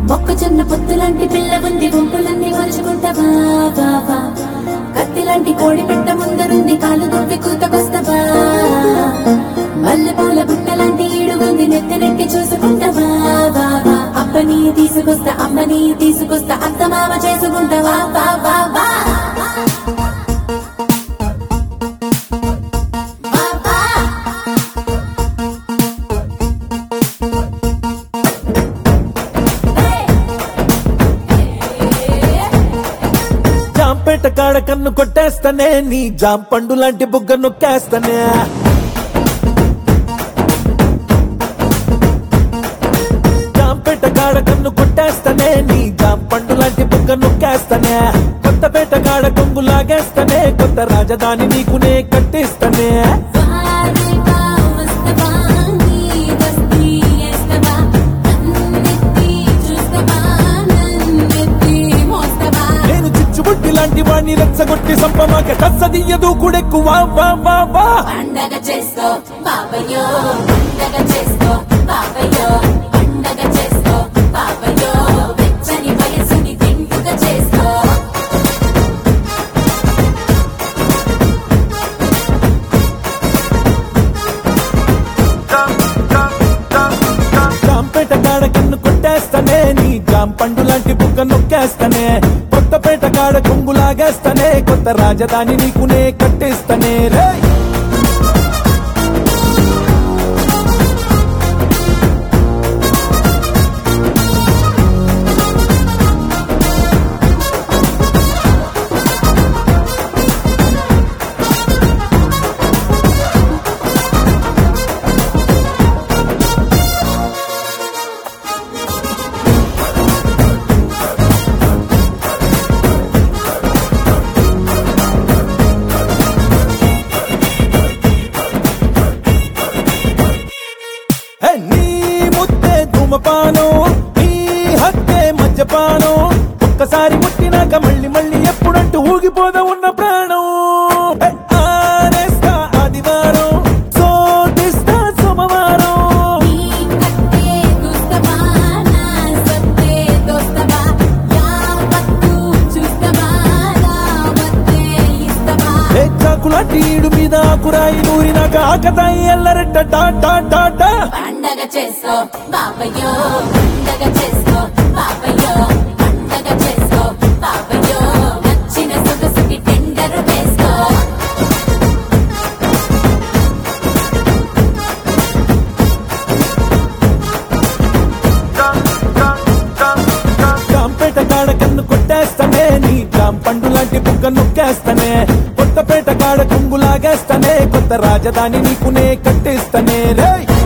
మొక్కజొన్న పొత్తులాంటి పిల్ల ఉంది గుంపులన్నీ మలుచుకుంటావా వా, వా. కత్తిలాంటి కోడి పెట్ట ముందరుంది కాలు దువ్వి కూతకొస్తావా మల్లెపూల బుట్టలాంటి ఈడుగుంది నెత్తి నెట్టి చూసుకుంటావా వా, వా. అప్పని తీసుకొస్తా అమ్మని తీసుకొస్తా అత్త మామ చేసుకుంటావా వా, వా, వా. వా, వా. జాంపేట కాడ కన్ను కొట్టేస్తానే నీ జాం పండు లాంటి బుగ్గ నొక్కేస్తానే జాంపేట కాడ కన్ను కొట్టేస్తానే నీ జాం పండు లాంటి బుగ్గ నొక్కేస్తానే కొత్తపేట కాడ కొంగు లాగేస్తానే కొత్త రాజధాని నీకునే కట్టిస్తానే వారేవా వస్తవా నీ దస్తి ఎస్తవా నన్నెత్తి చూస్తవా నన్నెత్తి మోస్తవా నేను చిచ్చుబుట్టి లాంటి వాడిని రెచ్చగొట్టి సంపమాక కచ్చదియ్యదు కూడెక్కు వా వా వా వా పండగ చేసుకో బాబయ్యో పండగ చేసుకో బాబయ్యో పండగ చేసుకో బాబయ్యో వెచ్చని వయసుని తింటుగా చేసుకో జాంపేట కాడ కన్ను కొట్టేస్తానే నీ జాం పండు లాంటి బుగ్గ నొక్కేస్తానే కొత్తపేట కాడ కొంగు లాగేస్తానే కొత్త రాజధాని నీకునే కట్టిస్తానే రే హే, నీ ముద్దే ధూమపానం నీ హత్తే మద్యపానం ఒక్కసారి ముట్టినాక మళ్ళీ మళ్ళీ ఎప్పుడంటూ ఊగిపోదా ఉన్న ప్రాణం హే, ఆరేస్తా ఆదివారం శోధిస్తా సోమవారం నీ కట్టే చూస్తవా నా సత్తే దోస్తవా యావత్తు చూస్తవా రావత్తే ఇస్తవా ఏ చాకులాంటి ఈడు మీద ఆకురాయి నూరినాక ఆకతాయి ఎల్లరెట్ట టా టా టా టా పండగ చేసుకో బాబయ్యో పండగ చేసుకో బాబయ్యో పండగ చేసుకో బాబయ్యో నచ్చిన సొగసుకి టెండర్ వేసుకో జాంపేట కాడ కన్ను కొట్టేస్తానే నీ జాం పండు లాంటి బుగ్గ నొక్కేస్తానే కొత్తపేట కాడ కొంగు లాగేస్తానే కొత్త రాజధాని నీకునే కట్టిస్తానే రే